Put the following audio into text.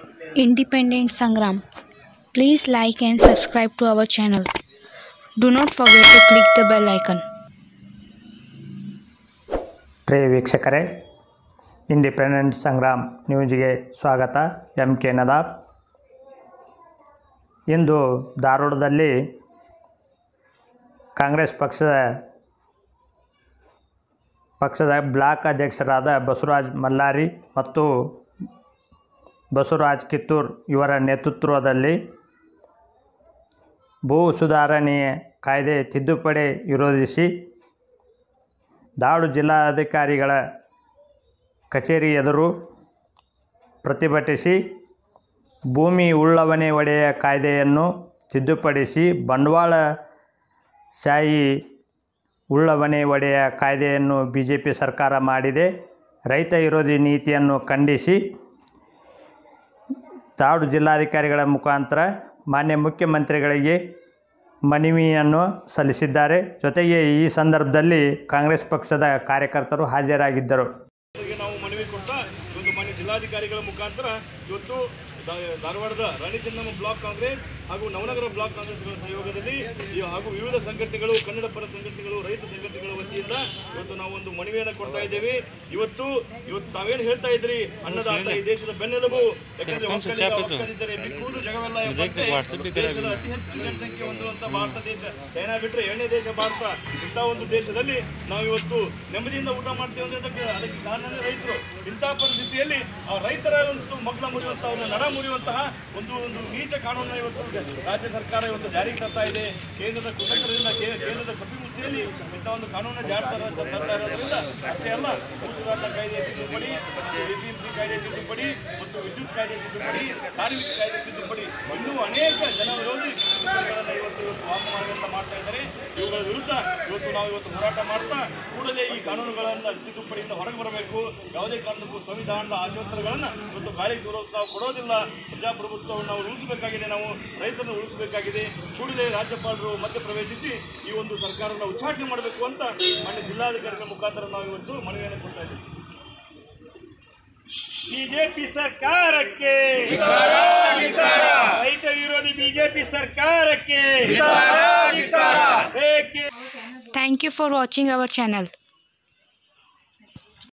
Independent Sangram. Please like and subscribe to our channel. Do not forget to click the bell icon. ಪ್ರಿಯ ವೀಕ್ಷಕರೇ independent Sangram ನ್ಯೂಸ್ಗೆ ಸ್ವಾಗತ M K ನದಾಬ್ ಇಂದು ಧಾರವಾಡದಲ್ಲಿ ಕಾಂಗ್ರೆಸ್ ಪಕ್ಷದ ಪಕ್ಷದ block ಅಧ್ಯಕ್ಷರಾದ ಬಸವರಾಜ್ ಮಲ್ಲಾರಿ ಮತ್ತು ಬಸವರಾಜ್ ಕಿತ್ತೂರ್ ಇವರ ನೇತೃತ್ವದಲ್ಲಿ ಭೂ ಸುಧಾರಣೆ ಕಾಯ್ದೆ ತಿದ್ದುಪಡಿ ವಿರೋಧಿಸಿ ದಾವಣ ಜಿಲ್ಲಾಧಿಕಾರಿಗಳ ಕಚೇರಿ ಎದುರು ಪ್ರತಿಭಟಿಸಿ ಭೂಮಿ ಉಳ್ಳವನೇ ಒಡೆಯ ಕಾಯ್ದೆಯನ್ನು ತಿದ್ದುಪಡಿಸಿ ಬಂಡವಾಳ ಶಾಹಿ ಉಳ್ಳವನೇ ಒಡೆಯ ಕಾಯ್ದೆಯನ್ನು ಬಿ ಜೆ ಪಿ ಸರ್ಕಾರ ಮಾಡಿದೆ ರೈತ ವಿರೋಧಿ ನೀತಿಯನ್ನು ಖಂಡಿಸಿ ದಾವಣ ಜಿಲ್ಲಾಧಿಕಾರಿಗಳ ಮುಖಾಂತರ ಮಾನ್ಯ ಮುಖ್ಯಮಂತ್ರಿಗಳಿಗೆ ಮನವಿಯನ್ನು ಸಲ್ಲಿಸಿದ್ದಾರೆ ಜೊತೆಗೆ ಈ ಸಂದರ್ಭದಲ್ಲಿ ಕಾಂಗ್ರೆಸ್ ಪಕ್ಷದ ಕಾರ್ಯಕರ್ತರು ಹಾಜರಾಗಿದ್ದರು ಅವರಿಗೆ ನಾವು ಮನವಿ ಕೊಡ್ತಾ ಒಂದು ಮಾನ್ಯ ಜಿಲ್ಲಾಧಿಕಾರಿಗಳ ಮುಖಾಂತರ ಇವತ್ತು ದ- ಧಾರವಾಡದ ರಾಣಿ ಚೆನ್ನಮ್ಮ ಬ್ಲಾಕ್ ಕಾಂಗ್ರೆಸ್ ಹಾಗೂ ನವನಗರ ಬ್ಲಾಕ್ ಕಾಂಗ್ರೆಸ್ಗಳ ಸಹಯೋಗದಲ್ಲಿ ಈ ಹಾಗೂ ವಿವಿಧ ಸಂಘಟನೆಗಳು ಕನ್ನಡ ಪರ ಸಂಘಟನೆಗಳು ರೈತ ಸಂಘಟನೆಗಳ ವತಿಯಿಂದ ಇವತ್ತು ನಾವು ಒಂದು ಮನವಿಯನ್ನು ಕೊಡ್ತಾ ಇದ್ದೇವೆ ಇವತ್ತು ಇವತ್ತು ತಾವೇನು ಹೇಳ್ತಾ ಇದ್ರಿ ಅನ್ನದಾತ ಈ ದೇಶದ ಬೆನ್ನೆಲುಬು ಯಾಕಂದ್ರೆ ಒಕ್ಕಲಿಗ, ಒಕ್ಕಲಿಗರೇ ಬಿಕ್ಕುವುದು ಜಗವೆಲ್ಲ ಎಂಬಂತೆ ದೇಶದ ಅತಿ ಹೆಚ್ಚು ಜನಸಂಖ್ಯೆ ಹೊಂದಿರುವಂತ ಭಾರತ ದೇಶ ಚೈನಾ ಬಿಟ್ಟರೆ ಎರಡನೇ ದೇಶ ಭಾರತ ಇಂಥ ಒಂದು ದೇಶದಲ್ಲಿ ನಾವು ಇವತ್ತು ನೆಮ್ಮದಿಯಿಂದ ಊಟ ಮಾಡ್ತೀವಿ ಅಂದ್ರೆ ಅದಕ್ಕೆ ಅದಕ್ಕೆ ಕಾರಣನೇ ರೈತರು ಇಂಥ ಪರಿಸ್ಥಿತಿಯಲ್ಲಿ ಆ ರೈತರ ಒಂದು ಮಕ್ಕಳ ಮುರಿಯುವಂತಹ ಒಂದು ನಡ ಮುರಿಯುವಂತಹ ಒಂದು ಒಂದು ನೀಚ ಕಾನೂನನ್ನ ಇವತ್ತು ರಾಜ್ಯ ಸರ್ಕಾರ ಇವತ್ತು ಜಾರಿಗೆ ತರ್ತಾ ಇದೆ ಕೇಂದ್ರದ ಕೃತಕರಿಂದ ಕೇ- ಕೇಂದ್ರದ ಕಪಿಮುಷ್ಟಿಯಲ್ಲಿ ಇಂಥ ಒಂದು ಕಾನೂನನ್ನ ಜಾರಿ ತರ- ತರ್ತಾ ಇರೋದ್ರಿಂದ ಅಷ್ಟೇ ಅಲ್ಲ ಭೂ ಸುಧಾರಣಾ ಕಾಯ್ದೆ ತಿದ್ದುಪಡಿ ಎಪಿಎಂಸಿ ಕಾಯ್ದೆ ತಿದ್ದುಪಡಿ ಮತ್ತು ವಿದ್ಯುತ್ ಕಾಯ್ದೆ ತಿದ್ದುಪಡಿ ಕಾರ್ಮಿಕ ಕಾಯ್ದೆ ತಿದ್ದುಪಡಿ ಇನ್ನೂ ಅನೇಕ ಜನ ವಿರೋಧಿ ತಿದ್ದುಪಡಿಗಳನ್ನ ಇವತ್ತು ಇವತ್ತು ವಾಮಮಾರ್ಗದಿಂದ ಮಾಡ್ತಾ ಇದ್ದಾರೆ ಇವುಗಳ ವಿರುದ್ಧ ಇವತ್ತು ನಾವು ಇವತ್ತು ಹೋರಾಟ ಮಾಡ್ತಾ ಕೂಡಲೇ ಈ ಕಾನೂನುಗಳನ್ನ ತಿದ್ದುಪಡಿಯಿಂದ ಹೊರಗೆ ಬರಬೇಕು ಯಾವುದೇ ಕಾರಣಕ್ಕೂ ಸಂವಿಧಾನದ ಆಶೋತ್ತರಗಳನ್ನು ಇವತ್ತು ಗಾಳಿ ದೂರೋದು ನಾವು ಕೊಡೋದಿಲ್ಲ ಪ್ರಜಾಪ್ರಭುತ್ವವನ್ನು ನಾವು ಉಳಿಸಬೇಕಾಗಿದೆ ನಾವು ರೈತರನ್ನು ಉಳಿಸಬೇಕಾಗಿದೆ ಕೂಡಲೇ ರಾಜ್ಯಪಾಲರು ಮಧ್ಯಪ್ರವೇಶಿಸಿ ಈ ಒಂದು ಸರ್ಕಾರವನ್ನು ಉಚ್ಚಾಟನೆ ಮಾಡಬೇಕು ಅಂತ ಮಾನ್ಯ ಜಿಲ್ಲಾಧಿಕಾರಿಗಳ ಮುಖಾಂತರ ನಾವು ಇವತ್ತು ಮನವಿಯನ್ನು ಕೊಡ್ತಾ ಇದ್ದೀವಿ ಬಿಜೆಪಿ ಸರ್ಕಾರಕ್ಕೆ ರೈತ ವಿರೋಧಿ ಬಿಜೆಪಿ ಸರ್ಕಾರಕ್ಕೆ ಬೇಕೇ Thank you for watching our channel.